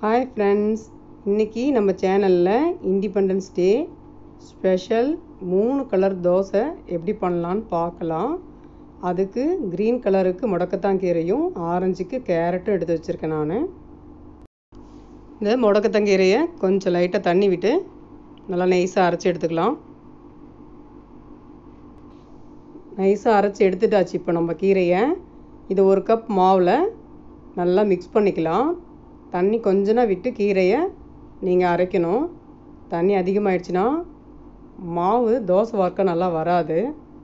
hi friends இன்றைக்கி நம்ம சேனலில் இண்டிபெண்டன்ஸ் டே ஸ்பெஷல் மூணு கலர் தோசை எப்படி பண்ணலான்னு பார்க்கலாம் அதுக்கு க்ரீன் கலருக்கு முடக்கத்தான் கீரையும் ஆரஞ்சுக்கு கேரட்டும் எடுத்து வச்சுருக்கேன் நான் இந்த முடக்கத்தங்கீரையை கொஞ்சம் லைட்டாக தண்ணி விட்டு நல்லா நைஸாக அரைச்சி எடுத்துக்கலாம் நைஸாக அரைச்சி எடுத்துட்டாச்சு இப்போ நம்ம கீரையை இது ஒரு கப் மாவில் நல்லா மிக்ஸ் பண்ணிக்கலாம் தண்ணி கொஞ்சமாக விட்டு கீரையை நீங்கள் அரைக்கணும் தண்ணி அதிகமாகிடுச்சுன்னா மாவு தோசை வார்க்க நல்லா வராது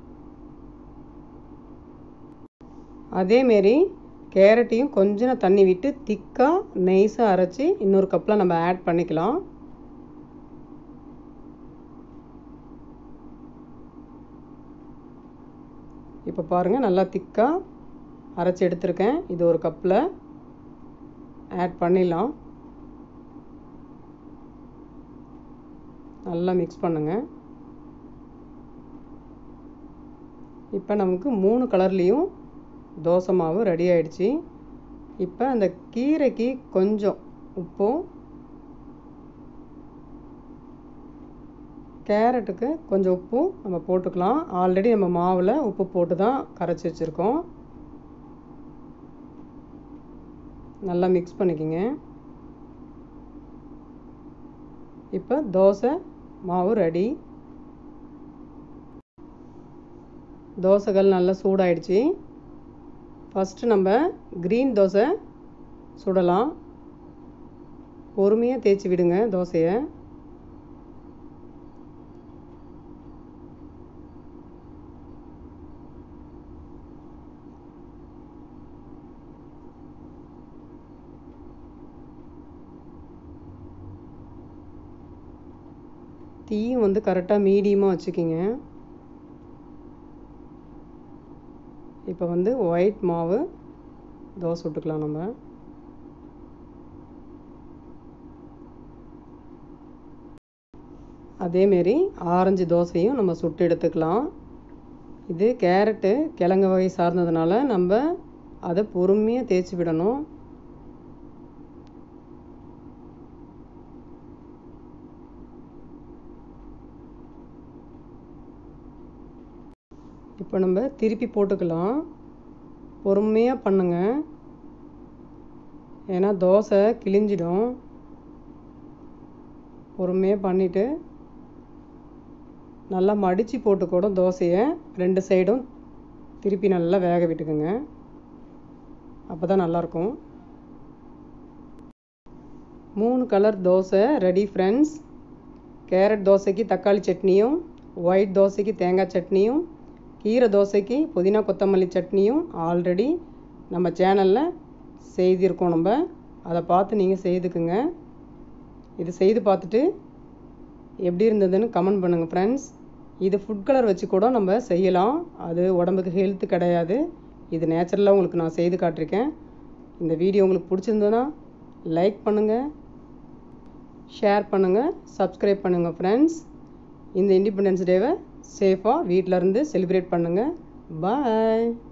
அதேமாரி கேரட்டையும் கொஞ்சம் தண்ணி விட்டு திக்காக நெய்ஸாக அரைச்சி இன்னொரு கப்பில் நம்ம ஆட் பண்ணிக்கலாம் இப்போ பாருங்கள் நல்லா திக்காக அரைச்சி எடுத்திருக்கேன் இது ஒரு கப்பில் ஆட் பண்ணிடலாம் நல்லா மிக்ஸ் பண்ணுங்கள் இப்போ நமக்கு மூணு கலர்லேயும் தோசை மாவு ரெடி ஆயிடுச்சு இப்போ அந்த கீரைக்கு கொஞ்சம் உப்பும் கேரட்டுக்கு கொஞ்சம் உப்பும் நம்ம போட்டுக்கலாம் ஆல்ரெடி நம்ம மாவில் உப்பு போட்டு தான் கரைச்சி வச்சுருக்கோம் நல்லா மிக்ஸ் பண்ணிக்கோங்க இப்போ தோசை மாவு ரெடி தோசைகள் நல்லா சூடாயிடுச்சு ஃபஸ்ட்டு நம்ம க்ரீன் தோசை சுடலாம் பொறுமையாக தேய்ச்சி விடுங்க தோசையை தீயும் வந்து கரெக்டாக மீடியமாக வச்சுக்கிங்க இப்போ வந்து ஒயிட் மாவு தோசை விட்டுக்கலாம் நம்ம அதேமாரி ஆரஞ்சு தோசையும் நம்ம சுட்டு எடுத்துக்கலாம் இது கேரட்டு கிழங்கு வகை சார்ந்ததுனால நம்ம அதை பொறுமையாக தேய்ச்சி விடணும் இப்போ நம்ம திருப்பி போட்டுக்கலாம் பொறுமையாக பண்ணுங்க ஏன்னா தோசை கிழிஞ்சிடும் பொறுமையாக பண்ணிவிட்டு நல்லா மடித்து போட்டு கூட தோசையை ரெண்டு சைடும் திருப்பி நல்லா வேக விட்டுக்குங்க அப்போ தான் நல்லாயிருக்கும் மூணு colour dosa ready friends carrot தோசைக்கு தக்காளி சட்னியும் ஒயிட் தோசைக்கு தேங்காய் சட்னியும் கீரை தோசைக்கு புதினா கொத்தமல்லி சட்னியும் ஆல்ரெடி நம்ம சேனலில் செய்திருக்கோம் நம்ம அதை பார்த்து நீங்கள் செய்துக்குங்க இது செய்து பார்த்துட்டு எப்படி இருந்ததுன்னு கமெண்ட் பண்ணுங்கள் ஃப்ரெண்ட்ஸ் இது ஃபுட் கலர் வச்சு கூட நம்ம செய்யலாம் அது உடம்புக்கு ஹெல்த்து கிடையாது இது நேச்சுரலாக உங்களுக்கு நான் செய்து காட்டிருக்கேன் இந்த வீடியோ உங்களுக்கு பிடிச்சிருந்ததுன்னா லைக் பண்ணுங்கள் ஷேர் பண்ணுங்கள் சப்ஸ்கிரைப் பண்ணுங்கள் ஃப்ரெண்ட்ஸ் இந்த இண்டிபெண்டன்ஸ் டேவை சேஃபாக வீட்டிலருந்து செலிப்ரேட் பண்ணுங்கள் பாய்